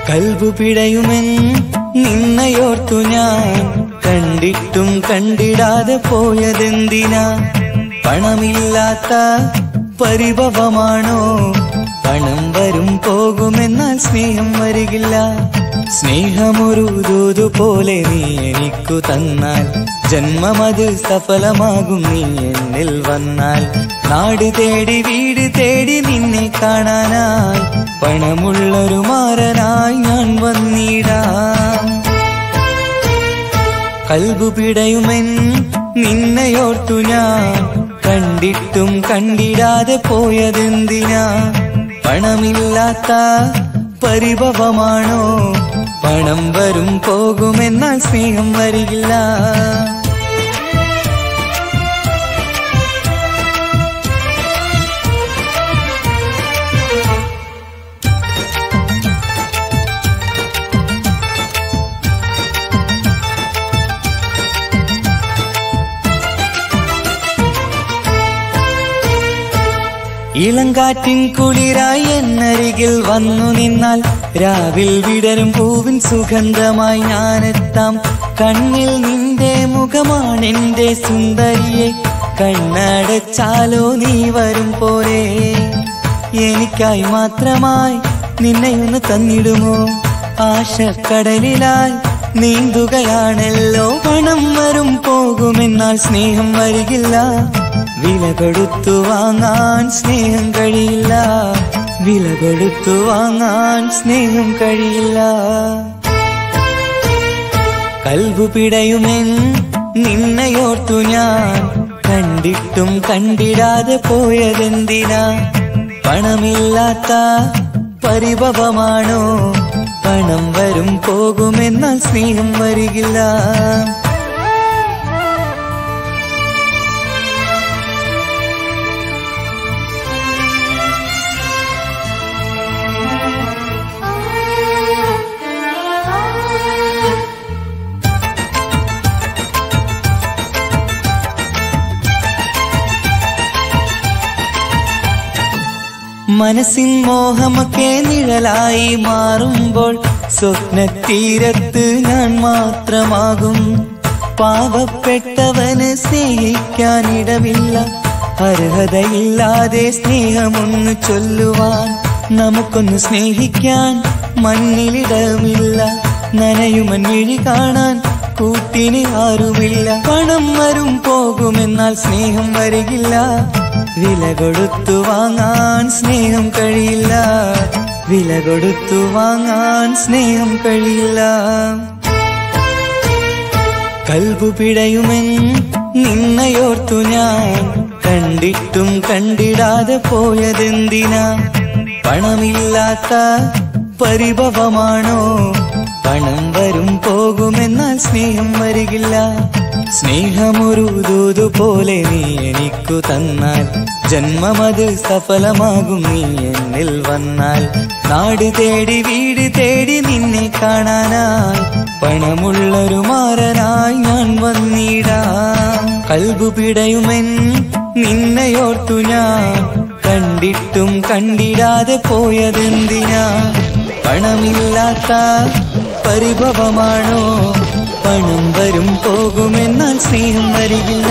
കൽബു പിടയുമെൻ നിന്നയോർത്തു ഞാൻ കണ്ടിട്ടും കണ്ടിടാതെ പോയതെന്തിനാ പണമില്ലാത്ത പരിഭവമാണോ പണം വരും പോകുമെന്നാൽ സ്നേഹം വരികില്ല സ്നേഹമൊരു ദൂതു പോലെ നീ എനിക്കു തന്നാൽ ജന്മമത് സഫലമാകും നീ എന്നിൽ വന്നാൽ നാട് തേടി വീട് തേടി നിന്നെ കാണാനായി പണമുള്ളൊരു മാറനായി ഞാൻ വന്നിടാം കൽബു പിടയുമെൻ നിന്നയോർത്തു ഞാൻ കണ്ടിട്ടും കണ്ടിടാതെ പോയതെന്തിനാ പണമില്ലാത്ത പരിഭവമാണോ പണം വരും പോകുമെന്നാൽ സ്നേഹം വരികില്ല ഇളങ്കാറ്റിൻ കുളിരായി എന്നരികിൽ വന്നു നിന്നാൽ രാവിൽ വിടരും പൂവിൻ സുഗന്ധമായി ഞാനെത്താം കണ്ണിൽ നിന്റെ മുഖമാണെന്റെ സുന്ദരിയെ കണ്ണടച്ചാലോ നീ വരും പോലെ എനിക്കായി മാത്രമായി നിന്നെ ഒന്ന് തന്നിടുമോ ആശക്കടലിലായി നീന്തുകയാണല്ലോ പണം വരും പോകുമെന്നാൽ സ്നേഹം വരികില്ല വില കൊടുത്തു വാങ്ങാൻ സ്നേഹം കഴിയില്ല വില കൊടുത്തു വാങ്ങാൻ സ്നേഹം കഴിയില്ല കൽബു പിടയുമെൻ നിന്നയോർത്തു ഞാൻ കണ്ടിട്ടും കണ്ടിടാതെ പോയതെന്തിനാ പണമില്ലാത്ത പരിഭവമാണോ പണം വരും പോകുമെന്നാൽ സ്നേഹം വരികില്ല മനസ്സിൻ മോഹമൊക്കെ നിഴലായി മാറുമ്പോൾ സ്വപ്നത്തീരത്ത് ഞാൻ മാത്രമാകും പാവപ്പെട്ടവന് സ്നേഹിക്കാനിടമില്ല അർഹതയില്ലാതെ സ്നേഹമൊന്ന് ചൊല്ലുവാൻ നമുക്കൊന്ന് സ്നേഹിക്കാൻ മണ്ണിലിടമില്ല നനയുമൻ വിഴി കാണാൻ കൂട്ടിന് ആരുമില്ല പണം വരും പോകുമെന്നാൽ സ്നേഹം വരികില്ല വില കൊടുത്തു വാങ്ങാൻ സ്നേഹം കഴിയില്ല വില കൊടുത്തു വാങ്ങാൻ സ്നേഹം കഴിയില്ല കൽബു പിടയുമെൻ നിന്നയോർത്തു ഞാൻ കണ്ടിട്ടും കണ്ടിടാതെ പോയതെന്തിനാ പണമില്ലാത്ത പരിഭവമാണോ പണം വരും പോകുമെന്നാൽ സ്നേഹം വരികില്ല സ്നേഹമൊരു ദൂതു പോലെ നീ എനിക്കു തന്നാൽ ജന്മമത് സഫലമാകും നീ എന്നിൽ വന്നാൽ നാട് തേടി വീട് തേടി നിന്നെ കാണാനായി പണമുള്ളൊരു മാറനായി ഞാൻ വന്നിടാം കൽബു പിടയുമെൻ നിന്നയോർത്തു ഞാൻ കണ്ടിട്ടും കണ്ടിടാതെ പോയതെന്തിനാ പണമില്ലാത്ത പരിഭവമാണോ പണം വരും പോകുമെന്നാൽ സ്നേഹം വരികില്ല